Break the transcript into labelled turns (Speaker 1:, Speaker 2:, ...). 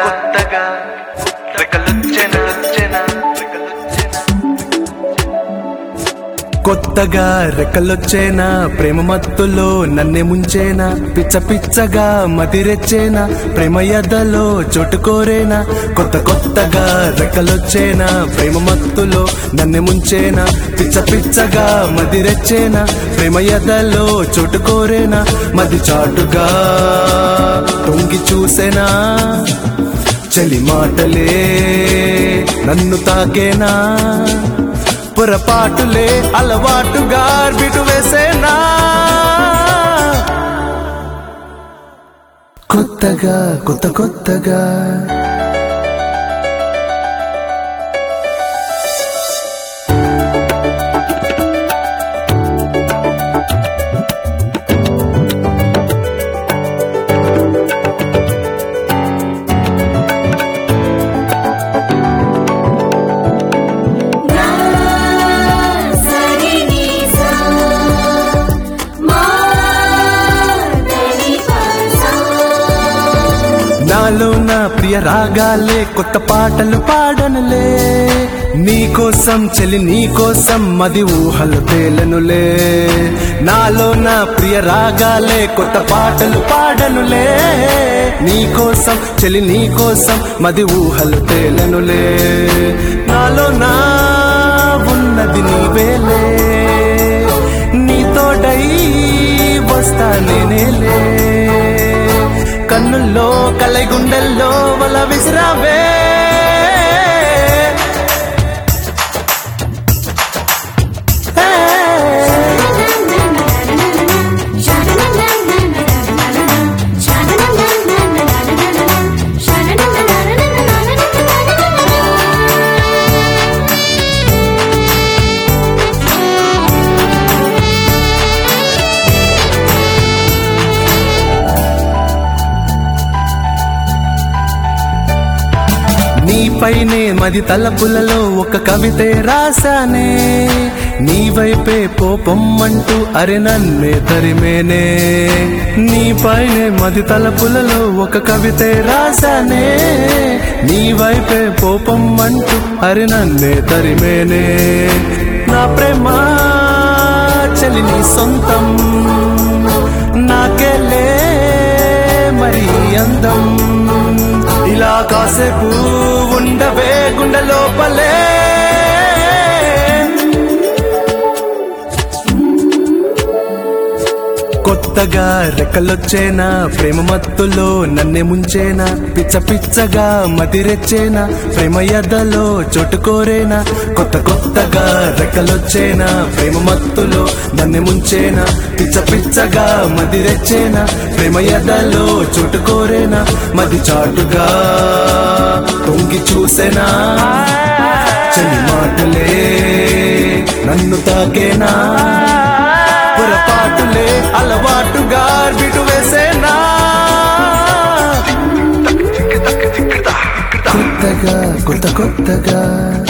Speaker 1: కొత్తగా రెక్కలొచ్చెనా వచ్చెనా రెక్కలొచ్చెనా
Speaker 2: కొత్తగా రెక్కలొచ్చేనా ప్రేమ మత్తులో నన్నే ముంచేనా పిచ్చ పిచ్చగా మతిరెచ్చేనా ప్రేమ యదలో చోటు కోరేనా కొత్త కొత్తగా రెక్కలొచ్చేనా ప్రేమ మత్తులో నన్నే ముంచేనా పిచ్చ పిచ్చగా మదిరెచ్చేనా ప్రేమ యదలో చోటు కోరేనా మది చాటుగా తొంగి చూసేనా చలి మాటలే నన్ను తాకేనా పొరపాటులే అలవాటుగా బిటు వేసేనా కొత్తగా కొత్త కొత్తగా
Speaker 3: నా సరి ని సా మా దని పసా
Speaker 2: నాలో నా ప్రియ రాగాలే కొత్త పాటలు పాడనులే నీకోసం చెలి నీకోసం మది ఊహలు తేలనులే నాలో నా ప్రియ రాగాలే కొత్త పాటలు పాడనులే నీకోసం చెలి నీకోసం మది ఊహలు తేలనులే నాలో నా ఉన్నది నీవేలే నీతోడై వస్తా నేనేలే కన్నుల్లో కలై గుండెల్లో వల విసిరావే నీపైనే మది తలపులలో ఒక కవితే రాసానే నీ వైపే పోపొమ్మంటూ అరె నన్నే తరిమేనే నీపైనే మది తలపులలో ఒక కవితే రాసానే నీ వైపే పోపొమ్మంటూ అరె నన్నే తరిమేనే నా ప్రేమ చలి నీ సొంతం నాకెళ్ళే మరి అందం ఇలా కాసేపు ఉండవే గుండె లోపలే కొత్తగా రెక్కలొచ్చేనా ప్రేమ మత్తులో నన్నే ముంచేనా పిచ్చ పిచ్చగా మతిరెచ్చేనా ప్రేమ యదలో చోటు కోరేనా కొత్త కొత్తగా రెక్కలొచ్చేనా ప్రేమ మత్తులో నన్నే ముంచేనా పిచ్చ పిచ్చగా మదిరెచ్చేనా ప్రేమ యదలో చోటు కోరేనా మది చాటుగా తొంగి చూసేనా చలి మాటలే నన్ను తాకేనా పొరపాటులే అలవాటుగా బిటు వేసేనా కొత్తగా కొత్త కొత్తగా